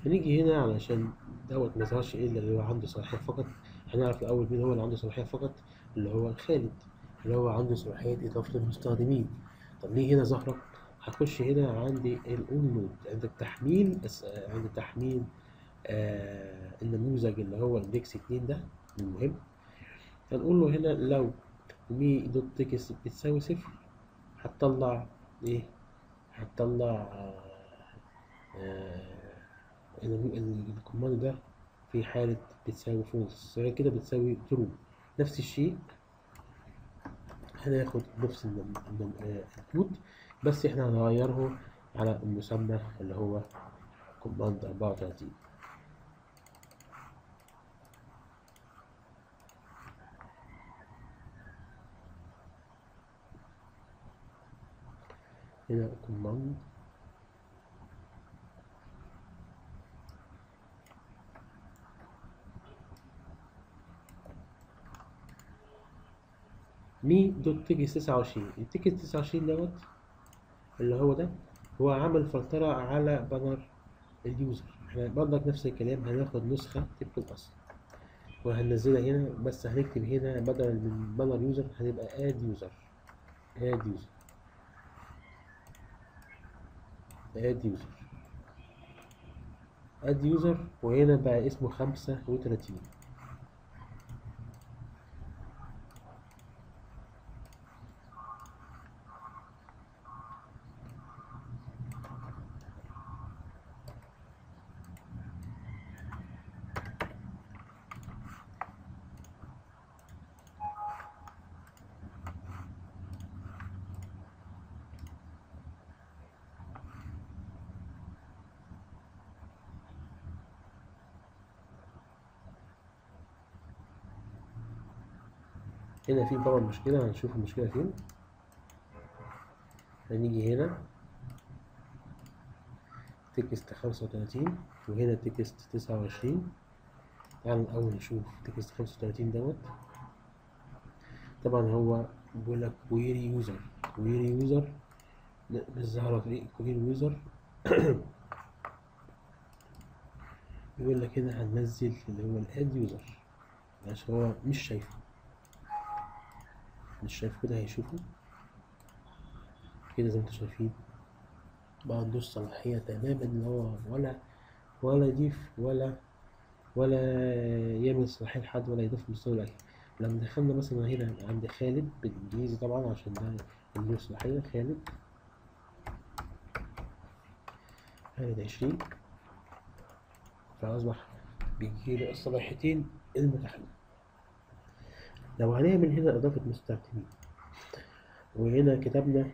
هنيجي هنا علشان دوت ما يظهرش الا اللي هو عنده صلاحية فقط هنعرف الأول مين هو اللي عنده صلاحية فقط اللي هو خالد اللي هو عنده صلاحية إضافة المستخدمين طب ليه هنا ظاهرة؟ هخش هنا عندي الأون نود عند التحميل الس- عند تحميل آه النموذج اللي هو الاندكس اتنين ده المهم هنقول له هنا لو مي دوت تكست بتساوي صفر هتطلع ايه؟ هتطلع آه آه ال- ال- الكوماند ده في حالة بتساوي فولس غير كده بتساوي ترو نفس الشيء هناخد نفس النم- النم- آه، الكود بس احنا هنغيره على المسمى اللي هو كوماند 34 هنا كوماند مي دوت تكست 29 التكست 29 دوت اللي هو ده هو عمل فلترة على بانر اليوزر احنا برضك نفس الكلام هناخد نسخة طبق الأصل وهننزلها هنا بس هنكتب هنا بدل من بانر يوزر هتبقى اد يوزر اد يوزر اد يوزر اد يوزر وهنا بقى اسمه خمسة وتلاتين هنا في طبعا مشكلة هنشوف المشكلة فين هنيجي هنا تكست خمسة وتلاتين وهنا تكست تسعة وعشرين تعالوا الأول نشوف تكست خمسة وتلاتين دوت طبعا هو بيقول لك كويري يوزر كويري يوزر مش ظاهرة في كويري يوزر بيقول لك هنا هننزل اللي هو الاد يوزر عشان هو مش شايفه مش شايف كده هيشوفه كده زي ما انتوا شايفين ما عندوش صلاحية تماما ان هو ولا ولا يضيف ولا ولا يعمل صلاحية لحد ولا يضيف مستوى الأكل لما دخلنا مثلا هنا عند خالد بالإنجليزي طبعا عشان ده اللي له صلاحية خالد خالد عشرين فأصبح بيجيله الصلاحيتين المتاحين لو هنعمل هنا إضافة مستخدمين وهنا كتبنا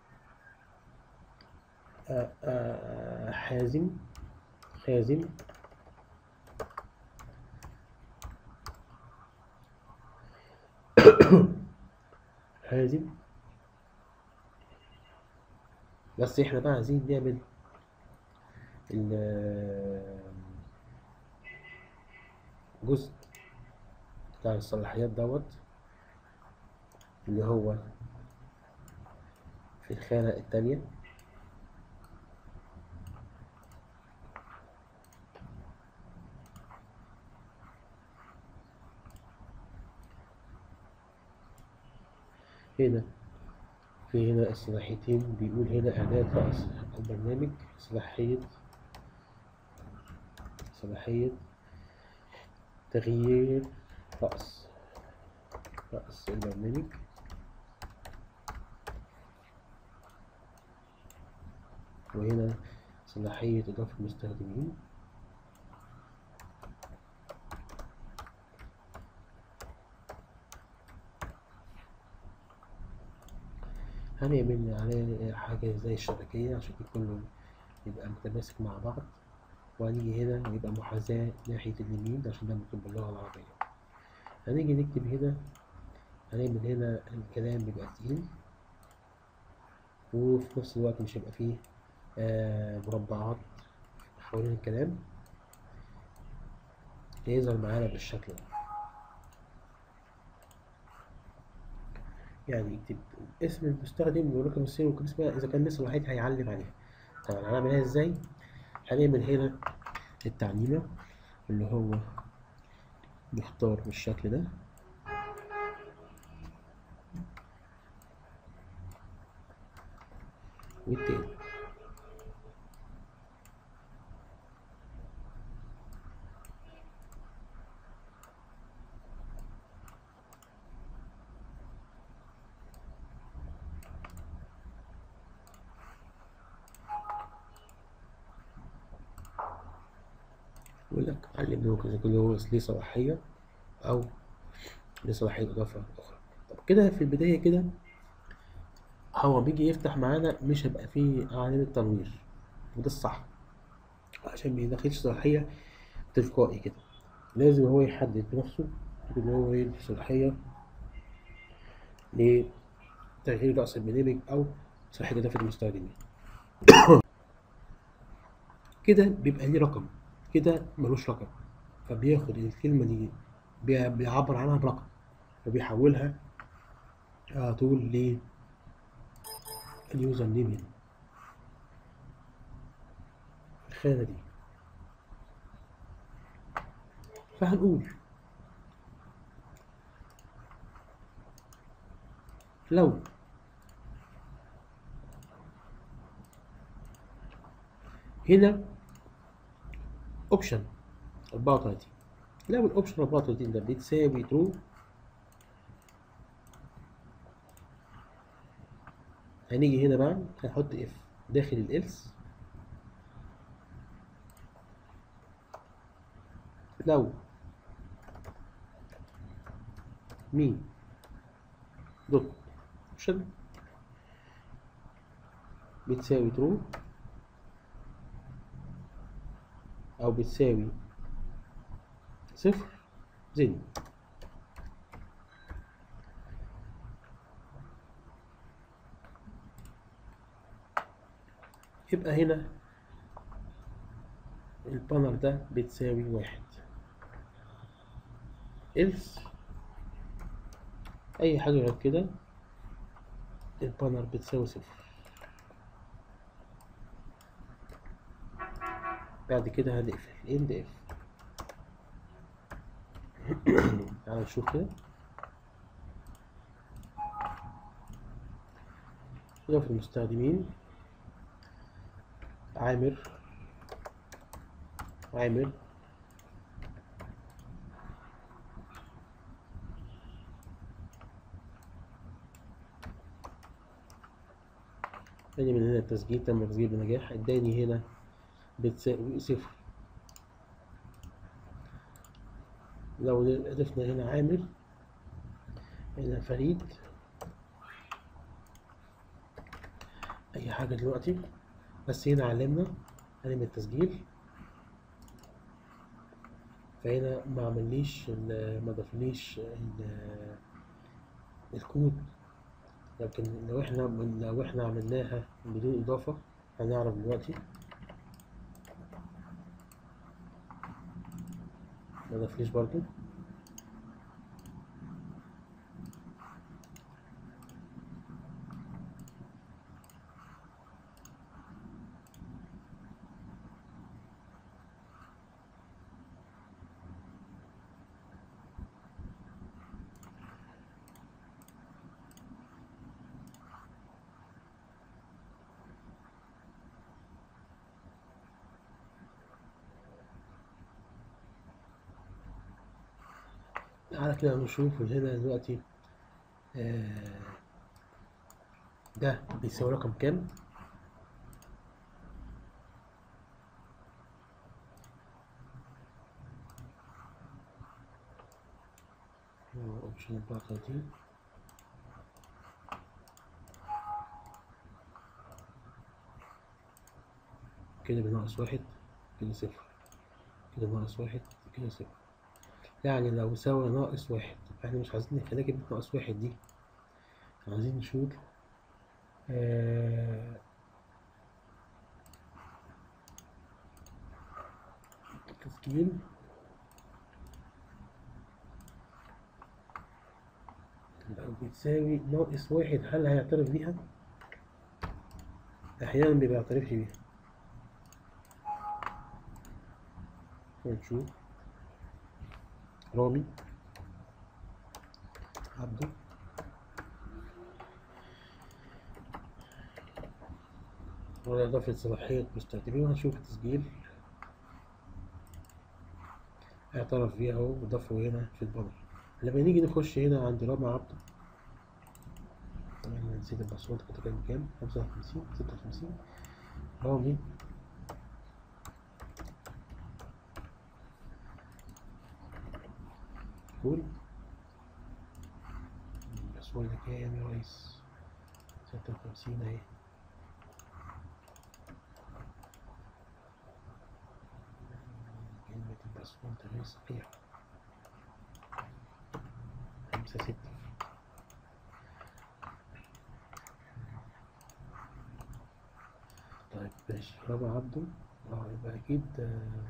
آه، آه، حازم حازم حازم بس احنا بقى عايزين نعمل ال- الجزء بتاع الصلاحيات دوت اللي هو في الخانة التانية هنا في هنا الصلاحيتين بيقول هنا إعداد رأس البرنامج صلاحية صلاحية تغيير رأس رأس البرنامج وهنا صلاحية إضافة المستخدمين هنعمل عليه حاجة زي الشبكية عشان كله يبقى متماسك مع بعض وهنيجي هنا ويبقى محاذاة ناحية اليمين عشان ده مكتوب باللغة العربية هنيجي نكتب هنا هنعمل هنا الكلام يبقى تقيل وفي نفس الوقت مش هيبقى فيه آه مربعات حوالين الكلام يظهر معانا بالشكل ده يعني يكتب اسم المستخدم ورقم السير ورقم اسمها إذا كان لسه الوحيد هيعلم عليها طبعا هنعملها ازاي؟ هنعمل هنا التعليمة اللي هو بيختار بالشكل ده والتاني يقول لك علم ممكن يكون هو ليه صلاحية أو ليه صلاحية إضافة أخرى طب كده في البداية كده هو بيجي يفتح معانا مش هيبقى فيه علامة تنوير وده الصح عشان ما يدخلش صلاحية تلقائي كده لازم هو يحدد بنفسه إن هو يدي صلاحية لتغيير رأس البرنامج أو صلاحية إضافة المستخدمين كده بيبقى ليه رقم كده ملوش رقم فبياخد الكلمة دي بي- بيعبر عنها برقم وبيحولها على طول ل اليوزر نيم هنا الخانة دي فهنقول لو هنا اوبشن 34 لو الاوبشن 34 ده بتساوي ترو هنيجي هنا بقى هنحط اف داخل الالس لو مين دوت اوبشن بتساوي ترو او بتساوي صفر زين يبقى هنا البانر ده بتساوي واحد else أي حاجة غير كده البانر بتساوي صفر بعد كده هنقفل end if تعالى نشوف كده كده في المستخدمين عامر عامر ادي من هنا التسجيل تم التسجيل بنجاح اداني هنا بتساوي صفر لو ضفنا هنا عامر هنا فريد اي حاجة دلوقتي بس هنا علمنا علم التسجيل فهنا ما عمليش ال- ما ضافليش ال- الكود لكن لو احنا لو احنا عملناها بدون اضافة هنعرف دلوقتي ما ضافليش برضو تعالى كده نشوف هنا دلوقتي آه، ده بيساوي رقم كام اوبشن 34 كده بناقص واحد كده صفر كده ناقص واحد كده صفر يعني لو سوى ناقص واحد احنا مش عايزين نخليها كلمة ناقص واحد دي عايزين نشوف آه تسجيل لو بتساوي ناقص واحد هل هيعترف بيها؟ أحيانا ما بيعترفش بيها ونشوف رامي عبده ولا إضافة صلاحية مستخدمين وهنشوف التسجيل اعترف بيها اهو وضافه هنا في البانر لما نيجي نخش هنا عند رامي عبده طبعا أنا نسيت الباسورد كنت كان كام خمسة وخمسين ستة وخمسين رامي قول الباسورد كام يا ريس ستة وخمسين اهي كلمة الباسورد غير صحيحة خمسة ستة طيب ماشي رامي عبده اه يبقى أكيد آه،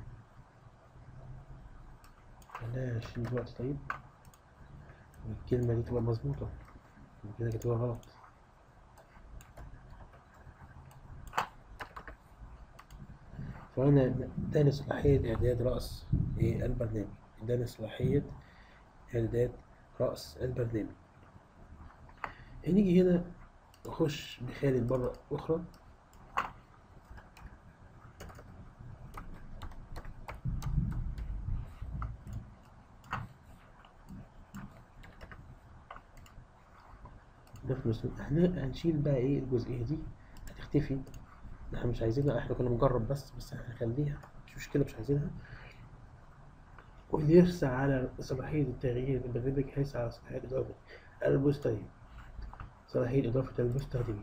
خليها عشرين دلوقتي طيب والكلمة دي تبقى مظبوطة كده كده غلط فأنا اداني صلاحية إعداد رأس إيه البرنامج اداني صلاحية إعداد رأس البرنامج هنيجي هنا نخش بخالد مرة أخرى ده في مسلم احنا هنشيل بقى ايه الجزئية دي هتختفي احنا مش عايزينها احنا كنا بنجرب بس بس هنخليها مش مشكلة مش عايزينها واللي يرسى على صلاحية التغيير البرنامج هيسعى على صلاحية إضافة المستخدم صلاحية إضافة المستخدمين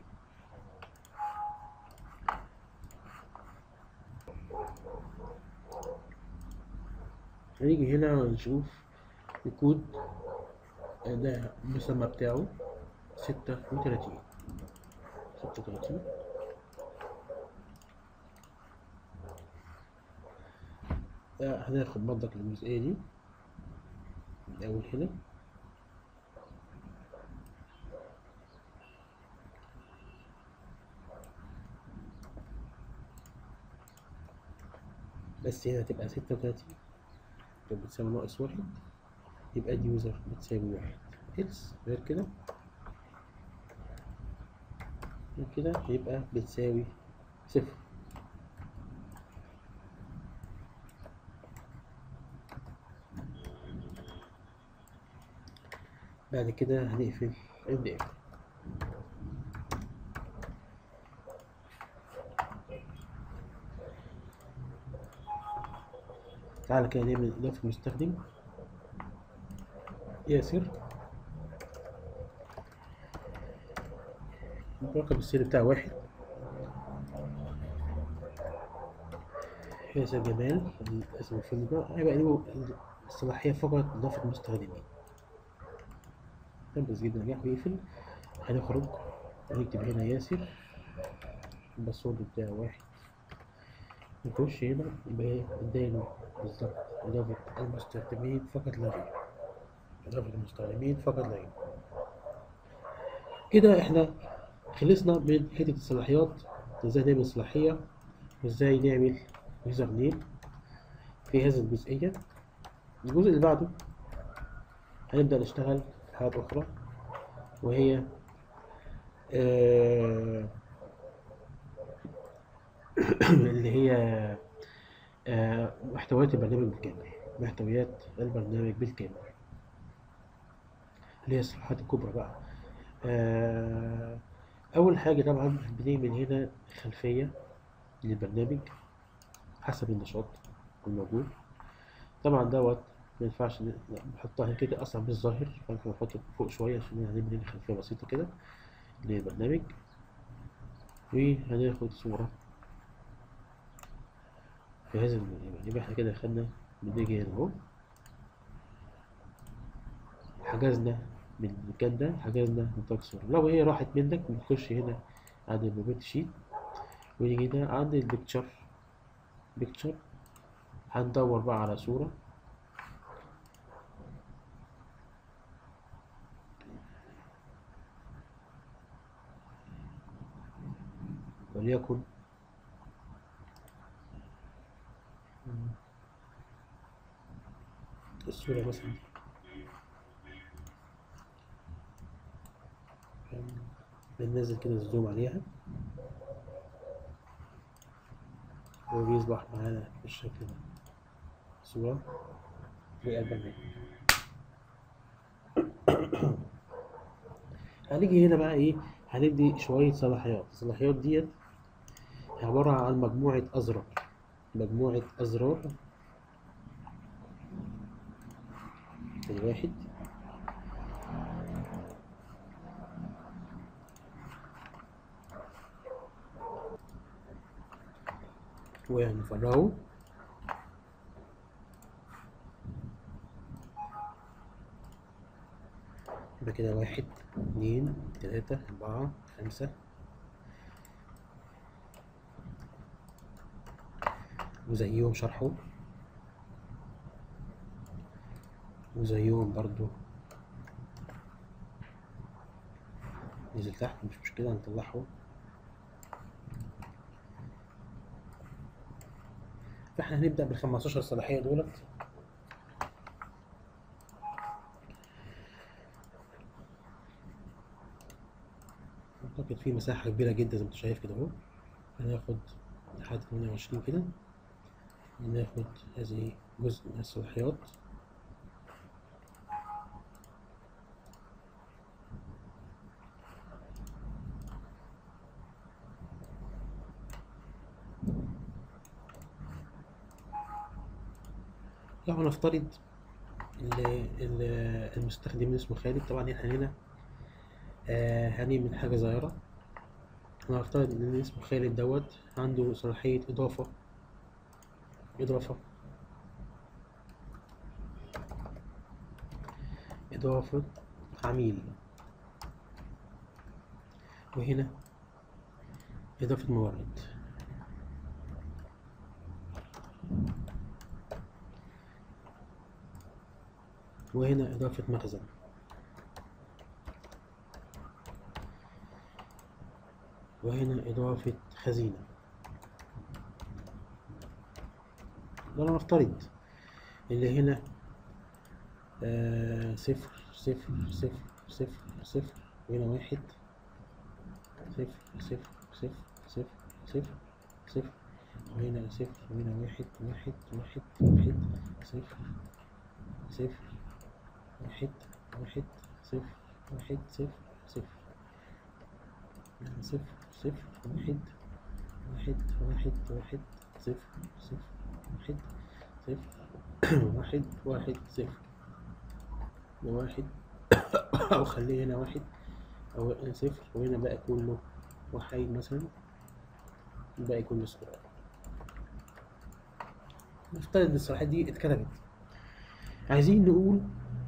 هنيجي هنا ونشوف الكود ده المسمى بتاعه ستة وتلاتين ستة وتلاتين ده هناخد منطق الجزئية دي من الأول هنا بس هنا هتبقى ستة وتلاتين لو بتساوي ناقص واحد يبقى دي يوزر بتساوي واحد إلس غير كده غير كده يبقى بتساوي صفر بعد كده هنقفل ال اف تعالى كده نعمل إضافة مستخدم ياسر الرقم السري بتاعه واحد ياسر جمال اسم الفيلم ده هيبقى له الصلاحية فقط إضافة المستخدمين بس جدا نجاح ويقفل هنخرج ونكتب هنا ياسر الباسورد بتاعه واحد نخش هنا يبقى اداله بالظبط إضافة المستخدمين فقط لا غير إضافة المستخدمين فقط لا غير كده احنا خلصنا من حتة الصلاحيات ازاي نعمل صلاحية وازاي نعمل يوزر نيم في هذه الجزئية الجزء اللي بعده هنبدأ نشتغل في حاجات أخرى وهي آه اللي هي آه محتويات البرنامج بالكامل محتويات البرنامج بالكامل اللي هي الصفحات الكبرى بقى آه أول حاجة طبعا بنعمل هنا خلفية للبرنامج حسب النشاط الموجود طبعا دوت ما ينفعش نحطها كده أصلا مش ظاهر فممكن نحطه فوق شوية عشان هنعمل هنا خلفية بسيطة كده للبرنامج وهناخد صورة في هذا المكان يبقى احنا كده خدنا بنيجي هنا اهو حجزنا من المكان ده حجزنا نطاق صورة لو هي راحت منك بنخش هنا عند الموبيت شيت ونيجي هنا عند البيكتشر بيكتشر هندور بقى على صورة وليكن الصورة مثلا بننزل كده الزوم عليها وبيصبح معانا بالشكل ده صورة بقلب هنيجي هنا بقى ايه هندي شوية صلاحيات الصلاحيات ديت عبارة عن مجموعة أزرار مجموعة أزرار الواحد ونفرغه يبقى كده واحد اتنين تلاتة أربعة خمسة وزيهم شرحه وزيهم برضو نزل تحت مش مشكلة نطلعه فاحنا هنبدأ بالخمستاشر صلاحية دولت أعتقد في مساحة كبيرة جدا زي ما انت شايف كده اهو هناخد لحد تمانية وعشرين كده ناخد هذه جزء من الصلاحيات لو هنفترض ال- ال- المستخدم اسمه خالد طبعا احنا هنا آه، هنعمل حاجة صغيرة هنفترض ان اللي اسمه خالد دوت عنده صلاحية إضافة إضافة إضافة عميل وهنا إضافة مورد وهنا إضافة مخزن وهنا إضافة خزينة ده نفترض اللي هنا آه صفر صفر صفر صفر صفر وهنا واحد صفر صفر صفر صفر صفر صفر وهنا صفر وهنا واحد واحد واحد واحد صفر صفر واحد واحد صفر واحد صفر صفر صفر صفر واحد واحد واحد واحد صفر صفر واحد صفر واحد واحد صفر وواحد أو خليه هنا واحد أو صفر وهنا بقى كله واحد مثلا الباقي كله صفر نفترض إن الصلاحيات دي اتكتبت عايزين نقول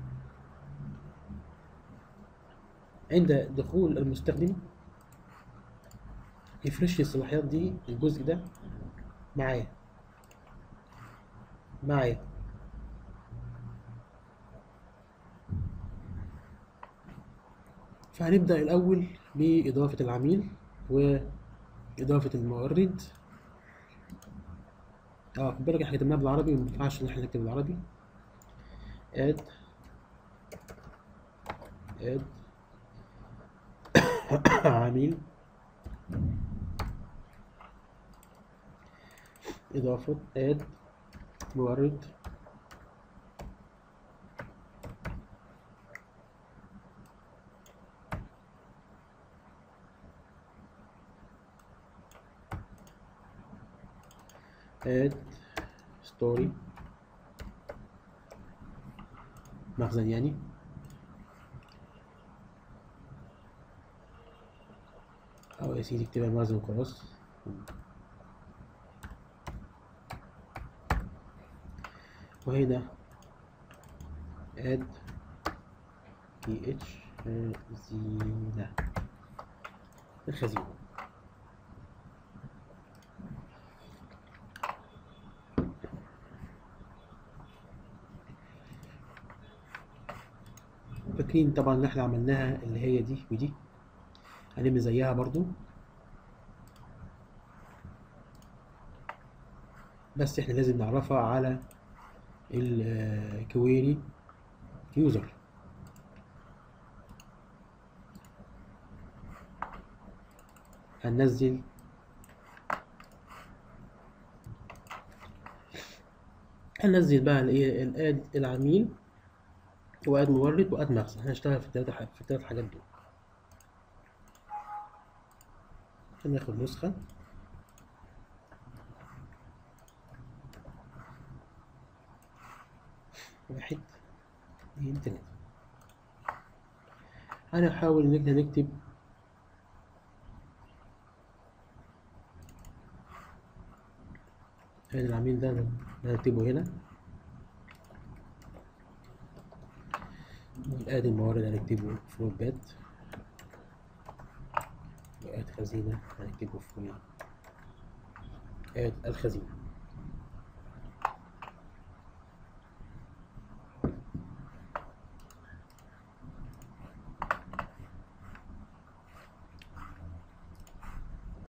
عند دخول المستخدم يفرش لي الصلاحيات دي الجزء ده معايا معايا فهنبدأ الأول بإضافة العميل وإضافة المورد اه خد بالك احنا كتبناها بالعربي وما ينفعش ان احنا نكتب بالعربي اد اد عميل إضافة اد مورد اد ستوري مخزن يعني أو يا سيدي اكتبها مخزن وخلاص وهنا add ph خزينة الخزينة فاكرين طبعا اللي احنا عملناها اللي هي دي ودي هنعمل زيها برضو بس احنا لازم نعرفها على الكويري يوزر هننزل هننزل بقى الايه الاد العميل واد مورد واد مخزن هنشتغل في التلاتة ح- في التلات حاجات دول هناخد نسخة واحد اتنين تلاتة هنحاول ان احنا نكتب ادي العميل ده هنكتبه هنا وادي الموارد هنكتبه فلوت بات واد خزينة هنكتبه في اد الخزينة